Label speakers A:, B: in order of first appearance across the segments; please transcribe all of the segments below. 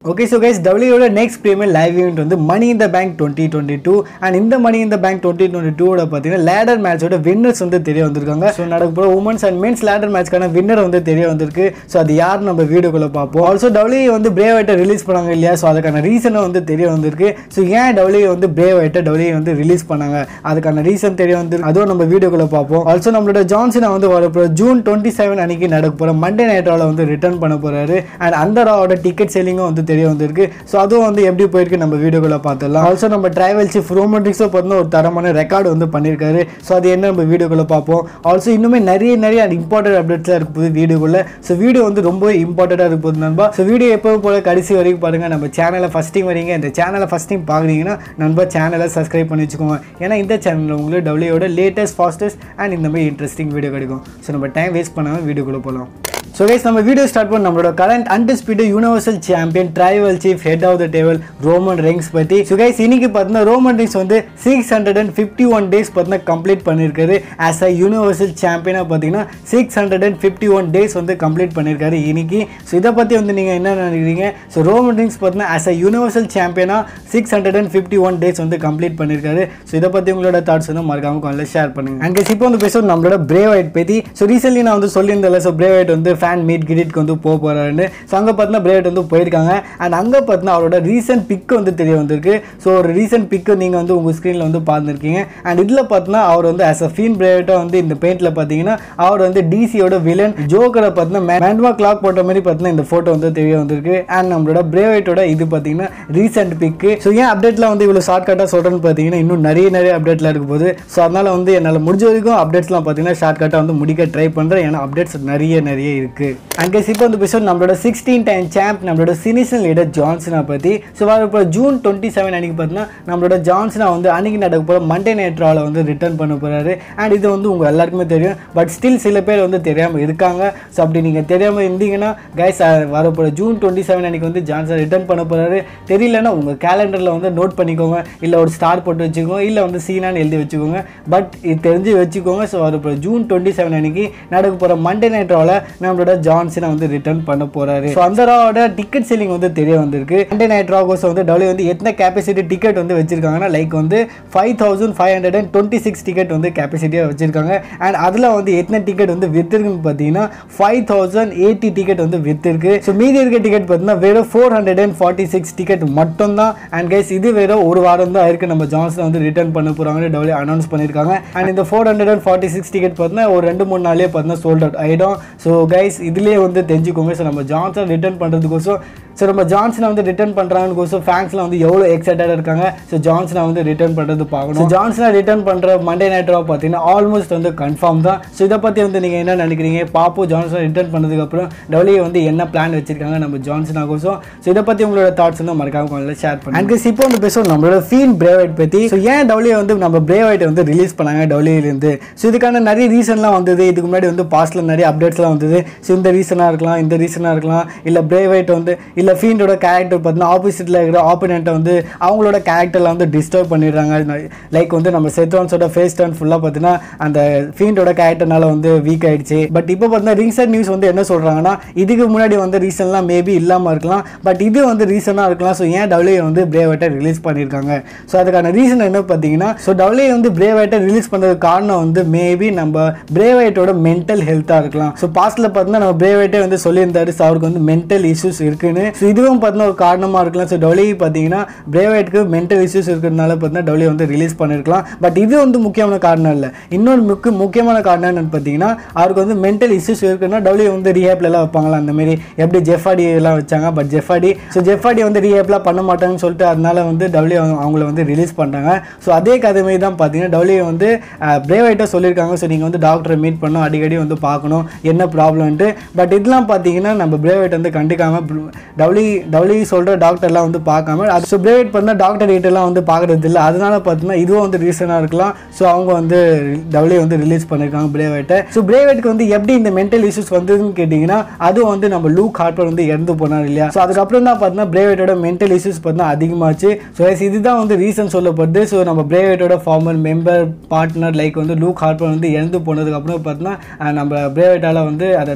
A: okay so guys டபிள்யூட next premier live event வந்து money இந்த bank twenty twenty two and இந்த money இந்த பேங்க் டுவெண்ட்டி டுவெண்ட்டி டூவோட பார்த்தீங்கன்னா லேடர் மேட்சோட வின்னர்ஸ் வந்து தெரிய வந்திருக்காங்க ஸோ நடக்க போகிற உமன்ஸ் அண்ட் மென்ஸ் லேடர் மேட்ச்க்கான வின்னர் வந்து தெரிய வந்திருக்கு ஸோ அது யார் நம்ம வீடியோக்குள்ள பார்ப்போம் ஆல்சோ டபிள்யூ வந்து பிரேவ் ஐட்டை ரிலீஸ் பண்ணாங்க இல்லையா ஸோ அதுக்கான ரீசனும் வந்து தெரிய வந்திருக்கு ஸோ ஏன் டபிள்யூ வந்து பிரேவ் ஐட்டை டபிள்யூ வந்து ரிலீஸ் பண்ணாங்க அதுக்கான ரீசன் தெரிய வந்திருக்கு அதுவும் நம்ம வீடியோக்குள்ள பார்ப்போம் ஆல்சோ நம்மளோட ஜான்சனை வந்து வரப்போ ஜூன் டுவெண்ட்டி செவன் அன்னைக்கு நடக்க போகிற மண்டே நைட் ராவில் வந்து ரிட்டர்ன் பண்ண போறாரு அண்ட் அந்த ராவோட டிக்கெட் செல்லிங்கும் வந்து தெரிய வந்திருக்கு ஸோ அதுவும் வந்து எப்படி போயிருக்கு நம்ம வீடியோக்குள்ள பார்த்துடலாம் ஆல்சோ நம்ம டிராவல் சீஃப் ரோமோட்டிக்ஸோ பார்த்தீங்கன்னா ஒரு தரமான ரெக்கார்டு வந்து பண்ணியிருக்காரு ஸோ அது என்ன நம்ம வீடியோக்குள்ள பார்ப்போம் ஆல்சோ இன்னுமே நிறைய நிறைய இம்பார்ட்டன்ட் அப்டேட்ஸ்லாம் இருக்க போகுது வீடியோக்குள்ள ஸோ வீடியோ வந்து ரொம்ப இம்பார்ட்டண்ட்டாக இருக்க போகுது நண்பா ஸோ வீடியோ எப்பவும் போல கடைசி வரைக்கும் பாருங்க நம்ம சேனலை ஃபஸ்ட் டைம் வரீங்க இந்த சேனலை ஃபஸ்ட் டைம் பார்க்குறீங்கன்னா நண்பா சேனலை சப்ஸ்கிரைப் பண்ணி வச்சுக்கோங்க ஏன்னா இந்த சேனலில் உங்களுக்கு டபிள்யூட லேட்டஸ்ட் ஃபாஸ்டஸ்ட் அண்ட் இந்த மாதிரி இன்ட்ரெஸ்டிங் வீடியோ கிடைக்கும் ஸோ நம்ம டைம் வேஸ்ட் பண்ணாமல் வீடியோக்குள்ளே போகலாம் ஸோ கைஸ் நம்ம வீடியோ ஸ்டார்ட் பண்ண நம்மளோட current undisputed universal champion tribal chief head of the table Roman Reigns பற்றி ஸோ கைஸ் இன்னைக்கு பார்த்தீங்கன்னா ரோமன் ரிங்ஸ் வந்து six hundred and fifty one days பார்த்தீங்கன்னா கம்ப்ளீட் பண்ணியிருக்காரு ஆஸ் அ யூனிவர்சல் சாம்பியனாக பார்த்தீங்கன்னா six hundred and fifty one days வந்து complete பண்ணியிருக்காரு இன்னைக்கு ஸோ இதை பற்றி வந்து நீங்கள் என்ன நினைக்கிறீங்க ஸோ ரோமன் ரிங்ஸ் பார்த்தீங்கன்னா ஆஸ் அ யூனிவர்சல் சாம்பியனாக six hundred and fifty one days வந்து கம்ப்ளீட் பண்ணியிருக்காரு ஸோ இதை பற்றி உங்களோட தாட்ஸ் வந்து மறக்காம காலில் ஷேர் பண்ணுங்க அண்ட் guys, இப்போ வந்து பேசுவோம் நம்மளோட பிரேவ் ஐட் பற்றி ஸோ ரீசென்ட்லி நான் வந்து சொல்லியிருந்தேன் ஸோ பிரேவ் ஐட் வந்து ஃபேன் மீட் கிரிட்க்கு வந்து போக போகிறாருன்னு ஸோ அங்கே பார்த்தீங்கன்னா பிரேவ் வந்து போயிருக்காங்க அண்ட் அங்கே பார்த்தீங்கன்னா அவரோட ரீசன்ட் பிக் வந்து தெரிய வந்திருக்கு ஸோ ஒரு ரீசன்ட் பிக்கு நீங்கள் வந்து உங்கள் ஸ்க்ரீனில் வந்து பார்த்துருக்கீங்க அண்ட் இதில் பார்த்தீங்கன்னா அவர் வந்து ஆஸ் அ ஃபீன் பிரேவட்டாக வந்து இந்த பெயிண்டில் பார்த்தீங்கன்னா அவர் வந்து டிசியோட வில்லன் ஜோக்கரை பார்த்தீங்கன்னா மேண்ட்மா கிளாக் போட்ட மாதிரி பார்த்தீங்கன்னா இந்த ஃபோட்டோ வந்து தெரிய வந்திருக்கு அண்ட் நம்மளோட பிரேவைட்டோட இது பார்த்தீங்கன்னா ரீசெண்ட் பிக்கு ஸோ ஏன் அப்டேட்லாம் வந்து இவ்வளோ ஷார்ட்கட்டாக சொல்கிறேன்னு பார்த்தீங்கன்னா இன்னும் நிறைய நிறைய அப்டேட்லாம் இருக்க போகுது ஸோ அதனால் வந்து என்னால் முடிஞ்ச வரைக்கும் அப்டேட்ஸ்லாம் பார்த்தீங்கன்னா ஷார்ட்கட்டாக வந்து முடிக்க ட்ரை பண்ணுறேன் ஏன்னா அப்டேட்ஸ் நிறைய நிறைய இருக்குது அங்கே இப்போ வந்து பேசுவோம் நம்மளோட சிக்ஸ்டீன் டைம் சாம்ப் நம்மளோட சினிஷன் லீடர் ஜான்சனை பற்றி ஸோ இப்போ ஜூன் டுவெண்ட்டி செவன் அன்றைக்கி பார்த்தீங்கன்னா நம்மளோட ஜான்சனா வந்து அன்றைக்கி நடக்க போகிற மண்டே நைட் ராவில் வந்து ரிட்டர்ன் பண்ண போகிறாரு அண்ட் இது வந்து உங்கள் எல்லாருக்குமே தெரியும் பட் ஸ்டில் சில பேர் வந்து தெரியாமல் இருக்காங்க ஸோ அப்படி நீங்கள் தெரியாமல் இருந்தீங்கன்னா கைஸ் வரப்போகிற ஜூன் டுவெண்ட்டி செவன் அன்றைக்கி வந்து ஜான்சன் ரிட்டர்ன் பண்ண போகிறாரு தெரியலன்னா உங்கள் கேலண்டரில் வந்து நோட் பண்ணிக்கோங்க இல்லை ஒரு ஸ்டார் போட்டு வச்சுக்கோங்க இல்லை வந்து சீனான்னு எழுதி வச்சுக்கோங்க பட் இது தெரிஞ்சு வச்சுக்கோங்க ஸோ வரப்போகிற ஜூன் டுவெண்ட்டி செவன் அன்றைக்கி நடக்க போகிற மண்டே நைட் ராவில் நம்மளோட ஜான்சனை வந்து ரிட்டர்ன் பண்ண போகிறாரு ஸோ அந்த ராவோட டிக்கெட் செல்லிங் வந்து தெரிய வந்திருக்கு மண்டே நைட் ராகோஸ் வந்து டபிள்யூ வந்து எத்தனை கேப்பாசிட்டி டிக்கெட் வந்து வச்சிருக்காங்கன்னா லைக் வந்து five thousand five hundred and twenty six ticket வந்து கேப்பாசிட்டியாக வச்சிருக்காங்க அண்ட் அதில் வந்து எத்தனை டிக்கெட் வந்து வித்திருக்குன்னு பார்த்தீங்கன்னா ஃபைவ் தௌசண்ட் எயிட்டி டிக்கெட் வந்து வித்திருக்கு ஸோ மீதி இருக்க டிக்கெட் பார்த்தீங்கன்னா வெறும் four hundred and forty six ticket மட்டும் தான் அண்ட் கைஸ் இது வெறும் ஒரு வாரம் தான் இருக்கு நம்ம ஜான்சன் வந்து ரிட்டர்ன் பண்ண போகிறாங்கன்னு டபிள்யூ அனௌன்ஸ் பண்ணியிருக்காங்க அண்ட் இந்த four hundred and forty six ticket பார்த்தீங்கன்னா ஒரு ரெண்டு மூணு நாளே பார்த்தீங்கன்னா சோல்ட் அவுட் ஆகிடும் ஸோ கைஸ் இதுலேயே வந்து தெரிஞ்சுக்கோங்க ஸோ நம்ம ஜான்சன் ரிட்டர்ன் பண்ணுறதுக்கோசம் ஸோ நம்ம ஜான்சனை வந்து ரிட்டர்ன் பண்ணுறாங்கன்னு ஃபேன்ஸ்லாம் வந்து எவ்வளோ எக்ஸைட்டடாக இருக்காங்க ஸோ ஜான்சனை வந்து ரிட்டர்ன் பண்ணுறது பார்க்கணும் ஸோ ஜான்சனை ரிட்டர்ன் பண்ணுற மண்டே நைட் ரா பார்த்தீங்கன்னா ஆல்மோஸ்ட் வந்து கன்ஃபார்ம் தான் ஸோ இதை பற்றி வந்து நீங்கள் என்ன நினைக்கிறீங்க பாப்போ ஜான்சனை ரிட்டர்ன் பண்ணதுக்கப்புறம் டபிள்யூ வந்து என்ன பிளான் வச்சிருக்காங்க நம்ம ஜான்சனா கோசம் ஸோ இதை பற்றி உங்களோட தாட்ஸ் வந்து மறக்காம கொஞ்சம் ஷேர் பண்ணுங்க அண்ட் இப்போ வந்து பேசுவோம் நம்மளோட ஃபீன் பிரேவைட் பற்றி ஸோ ஏன் டபிள்யூ வந்து நம்ம பிரேவைட் வந்து ரிலீஸ் பண்ணாங்க டபிள்யூலேருந்து ஸோ இதுக்கான நிறைய ரீசன்லாம் வந்தது இதுக்கு முன்னாடி வந்து பாஸ்ட்டில் நிறைய அப்டேட்ஸ்லாம் வந்தது ஸோ இந்த ரீசனாக இருக்கலாம் இந்த ரீசனாக இருக்கலாம் இல்லை பிரேவைட் வந்து இல்லை ஃபீண்டோட கேரக்டர் பார்த்தீங்கன்னா ஆப்போசிட்டில் இருக்கிற ஆப்போனண்ட்டை வந்து அவங்களோட கேரக்டரில் வந்து டிஸ்டர்ப் பண்ணிடுறாங்க லைக் வந்து நம்ம செத்ரான்ஸோட ஃபேஸ் டர்ன் ஃபுல்லாக பார்த்தீங்கன்னா அந்த ஃபீண்டோட கேரக்டர்னால வந்து வீக் ஆயிடுச்சு பட் இப்போ பார்த்தீங்கன்னா ரீசெண்ட் நியூஸ் வந்து என்ன சொல்கிறாங்கன்னா இதுக்கு முன்னாடி வந்து ரீசன்லாம் மேபி இல்லாமல் இருக்கலாம் பட் இது வந்து ரீசனாக இருக்கலாம் ஸோ ஏன் டபிள்யூ வந்து பிரேவைட்டை ரிலீஸ் பண்ணியிருக்காங்க ஸோ அதுக்கான ரீசன் என்ன பார்த்தீங்கன்னா ஸோ டபிள்யூ வந்து பிரேவைட்டை ரிலீஸ் பண்ணுறதுக்கு காரணம் வந்து மேபி நம்ம பிரேவைட்டோட மென்டல் ஹெல்த்தாக இருக்கலாம் ஸோ பாஸ்ட்டில் பார்த்தீங்கன்னா நம்ம பிரேவைட்டே வந்து சொல்லியிருந்தாரு ஸோ அவருக்கு வந்து மென்டல் இஷ்யூஸ் இருக்குன்னு ஸோ இதுவும் பார்த்தீங்கன்னா ஒரு காரணமாக இருக்கலாம் ஸோ டபிள்யூ பார்த்தீங்கன்னா பிரேவைட்டுக்கு மென்டல் இஷ்யூஸ் இருக்கிறதுனால பார்த்தீங்கன்னா டபிள்யூ வந்து ரிலீஸ் பண்ணியிருக்கலாம் பட் இது வந்து முக்கியமான காரணம் இல்லை இன்னொரு முக்கிய முக்கியமான காரணம் என்னன்னு பார்த்தீங்கன்னா அவருக்கு வந்து மென்டல் இஷ்யூஸ் இருக்குன்னா டபிள்யூ வந்து ரீஹேப்ல எல்லாம் வைப்பாங்களா அந்த மாதிரி எப்படி ஜெஃபாடி எல்லாம் வச்சாங்க பட் ஜெஃபாடி ஸோ ஜெஃபாடி வந்து ரீஹேப்லாம் பண்ண மாட்டாங்கன்னு சொல்லிட்டு அதனால வந்து டபிள்யூ அவங்கள வந்து ரிலீஸ் பண்ணுறாங்க ஸோ அதே கதை மாதிரி தான் பார்த்தீங்கன்னா டபிள்யூ வந்து பிரேவைட்டாக சொல்லியிருக்காங்க ஸோ நீங்கள் வந்து டாக்டரை மீட் பண்ணணும் அடிக்கடி வந்து பார்க்கணும் என்ன ப்ராப்ளம்ன்ட்டு பட் இதெல்லாம் பார்த்தீங்கன்னா நம்ம பிரேவைட் வந்து கண்டுக்காமல் டபிள்யூ டபிள்யூ சொல்கிற டாக்டர்லாம் வந்து பார்க்காம அது ஸோ பிரேவைட் பார்த்தா டாக்டர் கிட்டலாம் வந்து பார்க்குறது இல்லை அதனால பார்த்தீங்கன்னா இதுவும் வந்து ரீசனாக இருக்கலாம் ஸோ அவங்க வந்து டபிள்யூ வந்து ரிலீஸ் பண்ணியிருக்காங்க பிரேவைட்டை ஸோ பிரேவைட்க்கு வந்து எப்படி இந்த மென்டல் இஷ்யூஸ் வந்ததுன்னு கேட்டிங்கன்னா அதுவும் வந்து நம்ம லூக் ஹார்ப்பர் வந்து இறந்து போனார் இல்லையா ஸோ அதுக்கப்புறம் தான் பார்த்தீங்கன்னா பிரேவைட்டோட மென்டல் இஷ்யூஸ் பார்த்தீங்கன்னா அதிகமாச்சு ஸோ இதுதான் வந்து ரீசன் சொல்லப்படுது ஸோ நம்ம பிரேவைட்டோட ஃபார்மர் மெம்பர் பார்ட்னர் லைக் வந்து லூக் ஹார்ப்பர் வந்து இறந்து போனதுக்கப்புறம் பார்த்தீங்கன்னா அஹ், நம்ம பிரேவைட்டால் வந்து அதை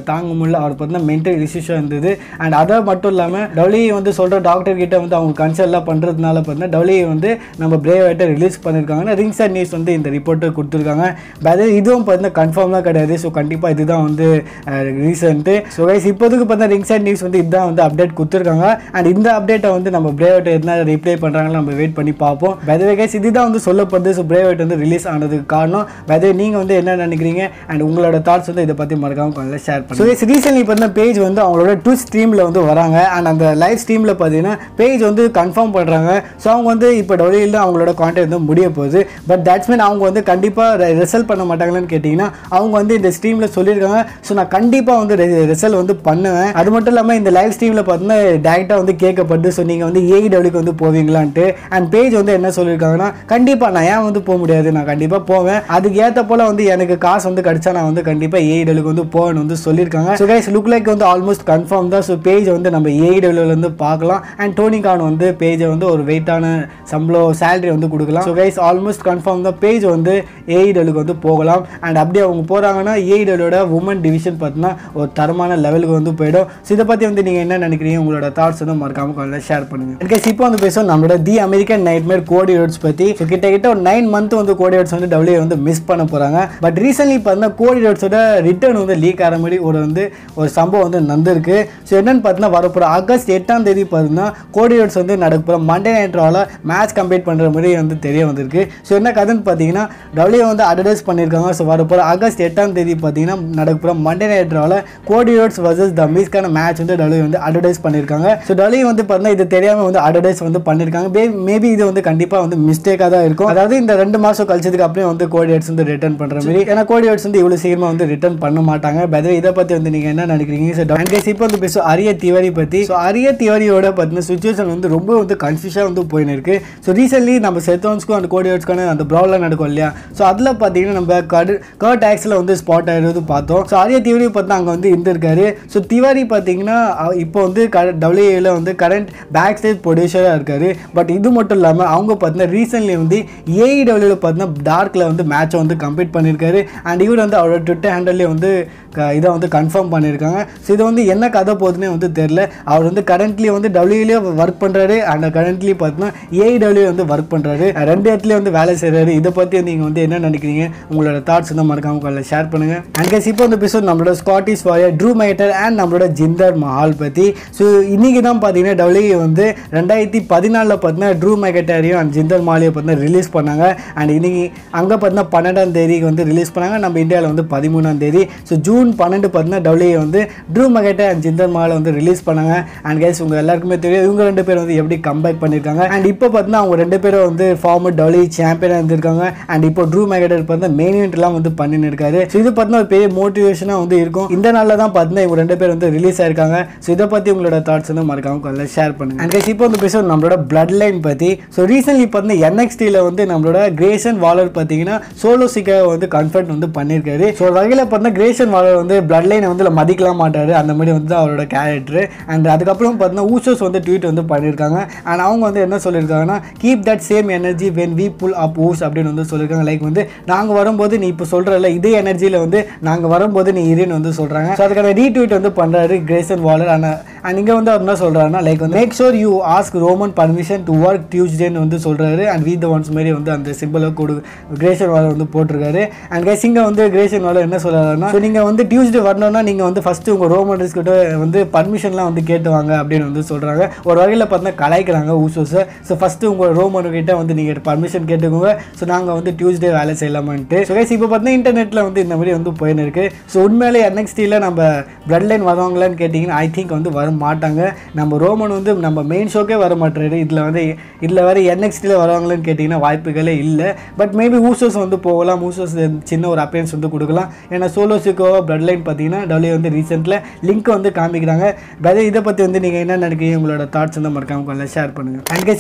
A: தாங்க முடியல அவர் பார்த்தீங்கன்னா மென்டல் இஷ்யூஸாக இருந்தது அண்ட் அதை மட்டும் இல்லாமல் டபிள்யூ வந்து சொல்கிற டாக்டர் கிட்ட வந்து அவங்க கன்சல்ட்லாம் பண்ணுறதுனால பார்த்தீங்கன்னா டபிள்யூ வந்து நம்ம பிரேவைட்டை ரிலீஸ் பண்ணியிருக்காங்கன்னா ரிங்ஸ் அண்ட் நியூஸ் வந்து இந்த ரிப்போர்ட்டை கொடுத்துருக்காங்க பட் இதுவும் பார்த்தீங்கன்னா கன்ஃபார்ம்லாம் கிடையாது ஸோ கண்டிப்பாக இதுதான் வந்து ரீசென்ட்டு ஸோ கைஸ் இப்போதுக்கு பார்த்தா ரிங்ஸ் அண்ட் நியூஸ் வந்து இதுதான் வந்து அப்டேட் கொடுத்துருக்காங்க அண்ட் இந்த அப்டேட்டை வந்து நம்ம பிரேவைட்டை என்ன ரிப்ளை பண்ணுறாங்களோ நம்ம வெயிட் பண்ணி பார்ப்போம் பதவே கைஸ் இதுதான் வந்து சொல்லப்படுது ஸோ பிரேவைட் வந்து ரிலீஸ் ஆனதுக்கு காரணம் பதவே நீங்கள் வந்து என்ன நினைக்கிறீங்க அண்ட் உங்களோட தாட்ஸ் வந்து இதை பற்றி மறக்காம கொஞ்சம் ஷேர் பண்ணுங்க ஸோ கைஸ் ரீசென்ட்லி பார்த்தீங்கன்னா பேஜ் வந்து அவங்களோட டூ ஸ்ட்ரீமில் வந்து வராங்க அண்ட் அந்த லைவ் ஸ்ட்ரீமில் பார்த்தீங்கன்னா பேஜ் வந்து கன்ஃபார்ம் பண்ணுறாங்க ஸோ அவங்க வந்து இப்போ டொலியில் தான் அவங்களோட கான்டென்ட் வந்து முடிய போகுது பட் தட்ஸ் மீன் அவங்க வந்து கண்டிப்பாக ரிசல்ட் பண்ண மாட்டாங்களான்னு கேட்டிங்கன்னா அவங்க வந்து இந்த ஸ்ட்ரீமில் சொல்லியிருக்காங்க ஸோ நான் கண்டிப்பாக வந்து ரிசல்ட் வந்து பண்ணுவேன் அது மட்டும் இல்லாமல் இந்த லைவ் ஸ்ட்ரீமில் பார்த்தீங்கன்னா டேரெக்டாக வந்து கேட்கப்படுது ஸோ நீங்கள் வந்து ஏஇடபிள்யூக்கு வந்து போவீங்களான்ட்டு அண்ட் பேஜ் வந்து என்ன சொல்லியிருக்காங்கன்னா கண்டிப்பாக நான் ஏன் வந்து போக முடியாது நான் கண்டிப்பாக போவேன் அதுக்கு ஏற்ற போல் வந்து எனக்கு காசு வந்து கிடைச்சா நான் வந்து கண்டிப்பாக ஏஇடபிள்யூக்கு வந்து போவேன்னு வந்து சொல்லியிருக்காங்க ஸோ கைஸ் லுக் லைக் வந்து ஆல்மோஸ்ட் கன்ஃபார்ம் தான் ஸோ பேஜ் வந்து நம்ம ஏஇடபிள்யூல வந்து பார்க்கலாம் அண்ட் டோனி கான் வந்து பேஜை வந்து ஒரு வெயிட்டான சம்பளம் சேலரி வந்து கொடுக்கலாம் ஸோ கைஸ் ஆல்மோஸ்ட் கன்ஃபார்ம் தான் பேஜ் வந்து ஏஇடபிள்யூக்கு வந்து போகலாம் அண்ட் அப்படியே அவங்க போகிறாங்கன்னா ஏஇடபிள்யூட உமன் டிவிஷன் பார்த்தீங்கன்னா ஒரு தரமான லெவலுக்கு வந்து போயிடும் ஸோ இதை பற்றி வந்து நீங்கள் என்ன நினைக்கிறீங்க உங்களோட தாட்ஸ் வந்து மறக்காம கொஞ்சம் ஷேர் பண்ணுங்க எனக்கு இப்போ வந்து பேசுவோம் நம்மளோட the American nightmare Cody Rhodes பற்றி ஸோ கிட்டத்தட்ட ஒரு நைன் மந்த் வந்து கோடி ரோட்ஸ் வந்து டபிள்யூ வந்து மிஸ் பண்ண போகிறாங்க பட் ரீசென்ட்லி பார்த்தீங்கன்னா கோடி ரோட்ஸோட ரிட்டர்ன் வந்து லீக் ஆகிற மாதிரி ஒரு வந்து ஒரு சம்பவம் வந்து நடந்திருக்கு ஸோ என்னன்னு பார்த்தீங்கன்னா வரப்போகிற ஆகஸ்ட் எட்டாம் தேதி பார்த்தீங்கன்னா கோடி ரோட்ஸ் வந்து நடக்க போகிற மண்டே நைட் ராவில் மேட்ச் கம்ப்ளீட் பண்ணுற மாதிரி வந்து தெரிய வந்திருக்கு ஸோ என்ன கதைன்னு பார்த்தீங்கன்னா டபிள்யூ வந்து அட்வர்டைஸ் பண்ணியிருக்காங்க ஸோ வரப்போகிற ஆகஸ்ட் எட்டாம் தேதி பார்த்தீங்கன்னா நடக்க போகிற மண்டே நைட் ராவில் கோடி ரோட்ஸ் வர்சஸ் த மீஸ்க்கான மேட்ச் வந்து டபிள்யூ வந்து அட்வர்டைஸ் பண்ணியிருக்காங்க ஸோ டபிள்யூ வந்து பார்த்தீங்கன்னா இது தெரியாமல் வந்து அட்வர்டைஸ் வந்து பண்ணியிருக்காங்க மேபி இது வந்து கண்டிப்பாக வந்து மிஸ்டேக்காக தான் இருக்கும் அதாவது இந்த ரெண்டு மாதம் கழிச்சதுக்கு அப்புறம் வந்து கோடி ரோட்ஸ் வந்து ரிட்டர்ன் பண்ணுற மாதிரி ஏன்னா கோடி ரோட்ஸ் வந்து இவ்வளோ சீக்கிரமாக வந்து ரிட்டர்ன் பண்ண மாட்டாங்க பதவி இதை பற்றி வந்து நீங்கள் என்ன நினைக்கிறீங்க ஸோ டான்கேஸ் இப்போ வந்து பேசுவோம் அரிய திவாரி பற்றி ஸோ அரிய திவாரியோட பார்த்தீங்கன்னா சுச்சுவேஷன் வந்து ரொம்ப வந்து கன்ஃபியூஷாக வந்து போயின்னு இருக்கு ஸோ ரீசென்ட்லி நம்ம செத்தோன்ஸ்க்கும் அந்த கோடி ரோட்ஸ்க்கான அந்த ப்ராப்ளம் நடக்கும் இல்லையா ஸோ அதில் பார்த்தீங்கன்னா நம்ம கடு கர்ட் ஆக்ஸில் வந்து ஸ்பாட் ஆகிடுவது பார்த்தோம் ஸோ அரிய திவாரி பார்த்தா அங்கே வந்து இருந்திருக்காரு ஸோ திவாரி பார்த்தீங்கன்னா அ- இப்போ வந்து டபிள்யூஏல வந்து கரண்ட் பேக் ஸ்டேஜ் ப்ரொடியூசராக இருக்காரு பட் இது மட்டும் இல்லாமல் அவங்க பார்த்தீங்கன்னா ரீசென்ட்லி வந்து ஏஇடபிள்யூவில் பார்த்தீங்கன்னா டார்க்கில் வந்து மேட்சை வந்து கம்ப்ளீட் பண்ணியிருக்காரு அண்ட் இவர் வந்து அவரோட ட்விட்டர் ஹேண்டல்லே வந்து க- இதை வந்து கன்ஃபார்ம் பண்ணியிருக்காங்க ஸோ இது வந்து என்ன கதை போகுதுன்னே வந்து தெரில அவர் வந்து கரண்ட்லி வந்து டபிள்யூலேயே ஒர்க் பண்ணுறாரு அண்ட் கரண்ட்லி பார்த்தீங்கன்னா ஏஇடபிள்யூ வந்து ஒர்க் பண்ணுறாரு ரெண்டு இடத்துலையும் வந்து வேலை செய்கிறாரு இதை பற்றி நீங்கள் வந்து என்ன நினைக்கிறீங்க உங்களோட தாட்ஸ் வந்து மறக்காம காலைல ஷேர் பண்ணுங்கள் அண்ட் guys, இப்போ வந்து எபிசோட் நம்மளோட ஸ்காட்டிஷ் வாரியர் ட்ரூ மைட்டர் அண்ட் நம்மளோட ஜிந்தர் மஹால் பற்றி ஸோ இன்னைக்கு தான் பார்த்தீங்கன்னா டபிள்யூ வந்து ரெண்டாயிரத்தி பதினாலில் பார்த்தீங்கன்னா ட்ரூ மைக்கட்டாரியும் அண்ட் ஜிந்தர் மாலியை பார்த்தீங்கன்னா ரிலீஸ் பண்ணாங்க அண்ட் இன்னைக்கு அங்கே பார்த்தீங்கன்னா பன்னெண்டாம் தேதிக்கு வந்து ரிலீஸ் பண்ணாங்க நம்ம இந்தியாவில் வந்து பதிமூணாம் தேதி ஸோ ஜூன் பன்னெண்டு பார்த்தீங்கன்னா டபிள்யூ வந்து ட்ரூ மெகட்டை அண்ட் ஜிந்தர் மாலை வந்து ரிலீஸ் பண்ணாங்க அண்ட் கைஸ் உங்கள் எல்லாருக்குமே தெரியும் இவங்க ரெண்டு பேரும் வந்து எப்படி கம்பேக் பண்ணியிருக்காங்க அண்ட் இப்போ பார்த்தீங்கன்னா அவங்க ரெண்டு பேரும் வந்து ஃபார்மர் டபிள்யூ சாம்பியனாக இருந்திருக்காங்க அண்ட் இப்போ ட்ரூ மெகட்டர் பார்த்தீங்கன்னா மெயின் இவெண்ட்லாம் வந்து பண்ணின்னு இருக்காரு ஸோ இது பார்த்தீங்கன்னா ஒரு பெரிய மோட்டிவேஷனாக வந்து இருக்கும் இந்த நாளில் தான் பார்த்தீங்கன்னா இவங்க ரெண்டு பேர் வந்து ரிலீஸ் ஆயிருக்காங்க ஸோ இதை பற்றி உங்களோட தாட்ஸ் வந்து மறக்காம கொஞ்சம் ஷேர் பண்ணுங்க அண்ட் கைஸ் இப்போ வந்து பேசுவோம் நம்மளோட பிளட் லைன் பற்றி ஸோ ரீசென்ட்லி பார்த்தீங்கன்னா என்எக்ஸ்டியில் வந்து நம்மளோட கிரேசன் வாலர் பார்த்தீங்கன்னா சோலோ சிக்கா வந்து கன்ஃபர்ட் வந்து பண்ணியிருக்காரு ஸோ ஒரு வகையில் பார்த்தீங்கன்னா கிரேசன் வாலர் வந்து பிளட் லைனை வந்து மதிக்கலாம் மாட்டாரு அந்த மாதிரி வந்து அவரோட கேரக்டர் அண்ட் அதுக்கப்புறம் பார்த்தீங்கன்னா ஊசோஸ் வந்து ட்வீட் வந்து பண்ணியிருக்காங்க அண்ட் அவங்க வந்து என்ன சொல்லியிருக்காங்கன்னா keep that same energy when we pull up Uce அப்படின்னு வந்து சொல்லியிருக்காங்க லைக் வந்து நாங்கள் வரும்போது நீ இப்போ சொல்கிறல இதே எனர்ஜியில் வந்து நாங்கள் வரும்போது நீ இருன்னு வந்து சொல்கிறாங்க ஸோ அதுக்கான ரீட்வீட் வந்து பண்ணுறாரு கிரேசன் வாலர் அண்ட் அண்ட் இங்கே வந்து அவர் என்ன சொல்கிறாருன்னா லைக் வந்து make sure you ask Roman permission to work டியூஸ்டேன்னு வந்து சொல்கிறாரு அண்ட் வீ த ஒன்ஸ் மாதிரி வந்து அந்த சிம்பிளை கொடு கிரேசன் வாலர் வந்து போட்டிருக்காரு அண்ட் கைஸ் இங்கே வந்து கிரேசன் வாலர் என்ன சொல்கிறாருன்னா ஸோ நீங்கள் வந்து டியூஸ்டே வரணும்னா நீங்கள் வந்து ஃபஸ்ட்டு உங்கள் ரோமன் கிட்ட வந்து பர்மிஷன்லாம் வந்து கேட்டு வாங்க அப்படின்னு வந்து சொல்கிறாங்க ஒரு வகையில் பார்த்தீங்கன்னா கலாய்க்கிறாங்க ஊசோஸை ஸோ ஃபஸ்ட்டு உங்கள் ரோமன் கிட்ட வந்து நீங்கள் பர்மிஷன் கேட்டுக்கோங்க ஸோ நாங்கள் வந்து டியூஸ்டே வேலை செய்யலாமான்ட்டு ஸோ கைஸ் இப்போ பார்த்தீங்கன்னா இன்டர்நெட்டில் வந்து இந்த மாதிரி வந்து போயின்னு இருக்கு ஸோ உண்மையிலே என்எக்ஸ்டியில் நம்ம பிளட் லைன் வருவாங்களான்னு கேட்டிங்கன்னா ஐ திங்க் வந்து வர மாட்டாங்க நம்ம ரோமன் வந்து நம்ம மெயின் ஷோக்கே வர மாட்டாரு இதில் வந்து இதில் வர என்எக்ஸ்டியில் வருவாங்களான்னு கேட்டிங்கன்னா வாய்ப்புகளே இல்லை பட் மேபி ஊசோஸ் வந்து போகலாம் ஊசோஸ் சின்ன ஒரு அப்பியன்ஸ் வந்து கொடுக்கலாம் ஏன்னா சோலோசிக்கோ பிளட் லைன் பார்த்தீங்கன்னா டபிள்யூ வந்து ரீசெண்டில் லிங்க் வந்து காமிக்கிறாங்க பட் இதை பற்றி வந்து நீங்கள் என்ன நினைக்கிறீங்க உங்களோட தாட்ஸ் வந்து மறக்காம கொஞ்சம் ஷேர் பண்ணுங்கள் அண்ட் கேஸ் இப்போ வந்து பேச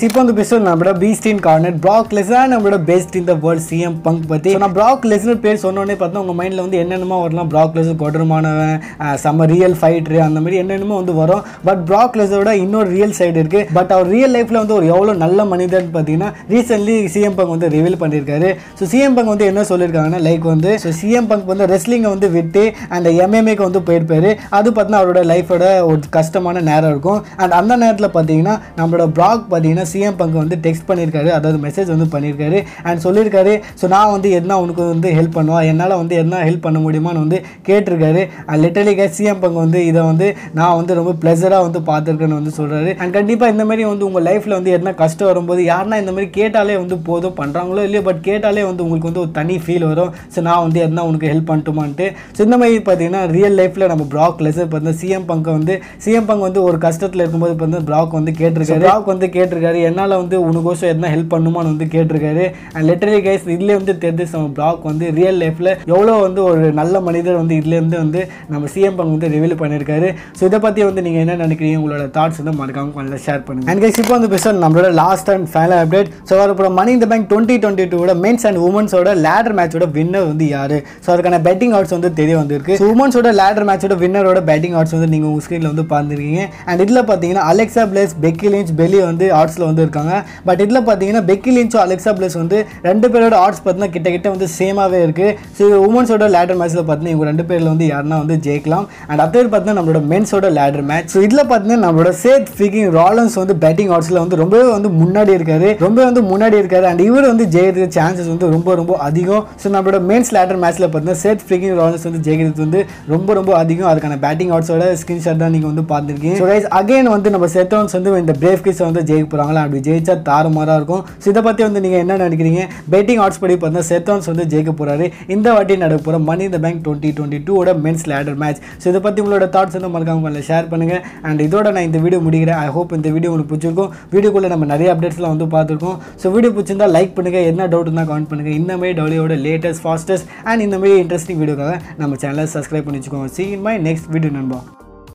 A: எபிசோட் நம்மளோட பீஸ்டின் கார்னர் ப்ராக் லெஸ்னர் நம்மளோட பெஸ்ட் இந்த வேர்ல்ட் சிஎம் பங்க் பற்றி நான் ப்ராக் லெஸ்னர் பேர் சொன்னோடனே பார்த்தா உங்கள் மைண்டில் வந்து என்னென்னமோ வரலாம் ப்ராக் லெஸ்னர் கொடூரமானவன் அஹ், செம்ம ரியல் ஃபைட்ரு அந்த மாதிரி என்னென்னமோ வந்து வரும் பட் ப்ராக் லெஸ்னரோட இன்னொரு ரியல் சைடு இருக்குது பட் அவர் ரியல் லைஃப்பில் வந்து ஒரு எவ்வளோ நல்ல மனிதன் பார்த்தீங்கன்னா ரீசென்ட்லி சிஎம் பங்க் வந்து ரிவீல் பண்ணியிருக்காரு ஸோ சிஎம் பங்க் வந்து என்ன சொல்லியிருக்காங்கன்னா லைக் வந்து ஸோ சிஎம் பங்க் வந்து ரெஸ்லிங்கை வந்து விட்டு அந்த எம்எம்ஏக்கு வந்து போயிருப்பாரு அது பார்த்தீங்கன்னா அவரோட லைஃபோட ஒரு கஷ்டமான நேரம் இருக்கும் அண்ட் அந்த நேரத்தில் பார்த்தீங்கன்னா நம்மளோட ப்ராக் பார்த்தீங்கன்னா சிஎம் பங்க் வந்து டெக்ஸ்ட் பண்ணியிருக்காரு அதாவது மெசேஜ் வந்து பண்ணியிருக்காரு அண்ட் சொல்லியிருக்காரு ஸோ நான் வந்து என்ன உனக்கு வந்து ஹெல்ப் பண்ணுவா என்னால் வந்து என்ன ஹெல்ப் பண்ண முடியுமான்னு வந்து கேட்டிருக்காரு அண்ட் லிட்டரலி கே சிஎம் பங்க் வந்து இதை வந்து நான் வந்து ரொம்ப ப்ளெஸராக வந்து பார்த்துருக்கேன்னு வந்து சொல்கிறாரு அண்ட் கண்டிப்பாக இந்த மாதிரி வந்து உங்கள் லைஃப்பில் வந்து என்ன கஷ்டம் வரும்போது யாருன்னா இந்த மாதிரி கேட்டாலே வந்து போதும் பண்ணுறாங்களோ இல்லையோ பட் கேட்டாலே வந்து உங்களுக்கு வந்து ஒரு தனி ஃபீல் வரும் ஸோ நான் வந்து எதனா உனக்கு ஹெல்ப் பண்ணட்டுமான்ட்டு ஸோ இந்த மாதிரி பார்த்தீங்கன்னா ரியல் லைஃப்பில் நம்ம ப்ராக் லெஸர் பார்த்தீங்கன்னா சிஎம் பங்கை வந்து சிஎம் பங்க் வந்து ஒரு கஷ்டத்தில் இருக்கும்போது பார்த்தீங்கன்னா ப்ராக் வந்து கேட்டிருக்காரு ப்ராக் வந்து கேட்டிருக்காரு என்னால் வந்து உனக்கோசம் எதனா ஹெல்ப் பண்ணுமான்னு வந்து கேட்டிருக்காரு அண்ட் லிட்டரலி கைஸ் இதுலேயே வந்து தெரிஞ்சு நம்ம ப்ராக் வந்து ரியல் லைஃப்பில் எவ்வளோ வந்து ஒரு நல்ல மனிதர் வந்து இதுலேருந்து வந்து நம்ம சிஎம் பங்க் வந்து ரிவீல் பண்ணியிருக்காரு ஸோ இதை பற்றி வந்து நீங்கள் என்ன நினைக்கிறீங்க உங்களோட தாட்ஸ் வந்து மறக்காம கொஞ்சம் ஷேர் பண்ணுங்க அண்ட் கைஸ் இப்போ வந்து பேச நம்மளோட last and final update so வரப்போ மணி இந்த பேங்க் டுவெண்ட்டி டுவெண்ட்டி டூட மென்ஸ் அண்ட் உமன்ஸோட லேடர் மேட்சோட வின்னர் வந்து யாரு ஸோ அதுக்கான பெட்டிங் ஆட்ஸ் வந்து தெரிய வந்திருக்கு ஸோ உமன்ஸோட லேடர் மேட்சோட வின்னரோட பேட்டிங் ஆட்ஸ் வந்து நீங்கள் உங்கள் ஸ்க்ரீனில் வந்து பார்த்துருக்கீங்க அண்ட் இதில் பார்த்தீங்கன்னா Alexa Bliss Becky Lynch Bayley வந்து ஆட்ஸில் வந்து இருக்காங்க பட் இதில் பார்த்தீங்கன்னா பெக்கி லிஞ்சும் அலெக்சா பிளேஸ் வந்து ரெண்டு பேரோட ஆட்ஸ் பார்த்தீங்கன்னா கிட்ட கிட்ட வந்து சேமாகவே இருக்குது ஸோ உமன்ஸோட லேடர் மேட்ச்சில் பார்த்தீங்கன்னா இவங்க ரெண்டு பேரில் வந்து யாருன்னா வந்து ஜெயிக்கலாம் அண்ட் அடுத்தது பார்த்தீங்கன்னா நம்மளோட மென்ஸோட லேடர் மேட்ச் ஸோ இதில் பார்த்தீங்கன்னா நம்மளோட சேத் ஃபிகிங் ராலன்ஸ் வந்து பேட்டிங் ஆட்ஸில் வந்து ரொம்பவே வந்து முன்னாடி இருக்காரு ரொம்ப வந்து முன்னாடி இருக்காரு அண்ட் இவர் வந்து ஜெயிக்கிறதுக்கு சான்சஸ் வந்து ரொம்ப ரொம்ப அதிகம் ஸோ நம்மளோட மென்ஸ் லேடர் மேட்ச்சில் பார்த்தீங்கன்னா சேத் ஃபிகிங் ராலன்ஸ் வந்து ஜெயிக்கிறது வந்து ரொம்ப ரொம்ப அதிகம் அதுக்கான பேட்டிங் ஆட்ஸோட ஸ்கிரீன்ஷாட் தான் நீங்கள் வந்து பார்த்துருக்கீங்க ஸோ கைஸ் அகைன் வந்து நம்ம செத்தோன்ஸ் வந்து இந்த பிரேவ் கிஸ் வந்து ஜெயிக்க போகிறாங்களா அப்படி ஜெயிச்சா தாறுமாறாக இருக்கும் ஸோ இதை பற்றி வந்து நீங்கள் என்ன நினைக்கிறீங்க பேட்டிங் ஆட்ஸ் படி பார்த்தீங்கன்னா செத்தோன்ஸ் வந்து ஜெயிக்க போகிறாரு இந்த வாட்டி நடக்க போகிற மணி இந்த பேங்க் டுவெண்ட்டி டுவெண்ட்டி டூவோட மென்ஸ் லேடர் மேட்ச் ஸோ இதை பற்றி உங்களோட தாட்ஸ் வந்து மறக்காம கொஞ்சம் ஷேர் பண்ணுங்கள் அண்ட் இதோட நான் இந்த வீடியோ முடிக்கிறேன் ஐ ஹோப் இந்த வீடியோ உங்களுக்கு பிடிச்சிருக்கும் வீடியோக்குள்ளே நம்ம நிறைய அப்டேட்ஸ்லாம் வந்து பார்த்துருக்கோம் ஸோ வீடியோ பிடிச்சிருந்தா லைக் பண்ணுங்கள் என்ன டவுட் இருந்தால் கமெண்ட் பண்ணுங்கள் இந்த மாதிரி டபிள்யூட லேட்டஸ்ட் ஃபாஸ்டஸ்ட் அண்ட் இந்த மாதிரி இன்ட்ரெஸ்டிங் வீடியோக்காக நம்ம சேனலை சப்ஸ்கிரைப் பண்ணி வச்சுக்கோங்க see in my next video நண்பா